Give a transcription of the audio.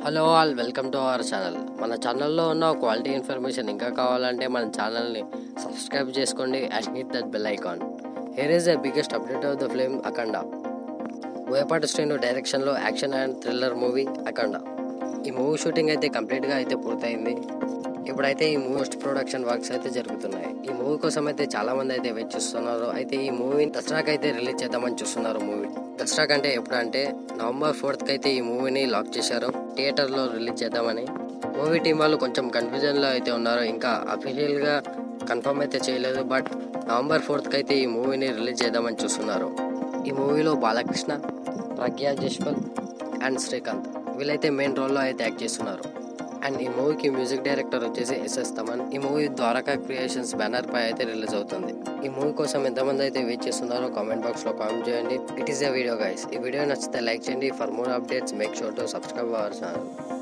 hello all welcome to our channel మన ఛానల్లో ఉన్న క్వాలిటీ ఇన్ఫర్మేషన్ ఇంకా కావాలంటే మన ఛానల్ని సబ్స్క్రైబ్ చేసుకోండి and hit that bell icon here is the biggest update of the film Akhanda Boyapati Srinu డైరెక్షన్లో action and thriller movie Akhanda ఈ మూవీ షూటింగ్ అయితే కంప్లీట్గా అయితే పూర్తయింది ఇప్పుడైతే ఈ మూవీ పోస్ట్ ప్రొడక్షన్ వర్క్స్ అయితే జరుగుతున్నాయి ఈ మూవీ కోసం అయితే చాలా మంది అయితే వెయిట్ చేస్తున్నారు అయితే ఈ మూవీ దసరాకి అయితే రిలీజ్ చేద్దామని చూస్తున్నారు మూవీ దసరా కంటే ఎప్పుడు అంటే నవంబర్ ఫోర్త్ కి అయితే ఈ మూవీని లాక్ చేశారు థియేటర్ లో రిలీజ్ చేద్దామని మూవీ టీం వాళ్ళు కొంచెం కన్ఫ్యూజన్ లో అయితే ఉన్నారు ఇంకా అఫీషియల్ గా కన్ఫర్మ్ అయితే చేయలేదు బట్ నవంబర్ ఫోర్త్ కి అయితే ఈ మూవీని రిలీజ్ చేద్దామని చూస్తున్నారు ఈ మూవీలో బాలకృష్ణ ప్రగ్యా జశ్వల్ అండ్ శ్రీకాంత్ వీళ్ళైతే మెయిన్ రోల్లో అయితే యాక్ట్ చేస్తున్నారు అండ్ ఈ మూవీకి మ్యూజిక్ డైరెక్టర్ వచ్చేసి ఎస్ఎస్ తమన్ ఈ మూవీ ద్వారకా క్రియేషన్స్ బ్యానర్ పై అయితే రిలీజ్ అవుతుంది ఈ మూవీ కోసం ఎంతమంది అయితే వెయిట్ చేస్తున్నారో కామెంట్ బాక్స్ లో కామెంట్ చేయండి it is a video guys ఈ వీడియో నచ్చితే లైక్ చేయండి for more updates make sure to subscribe our channel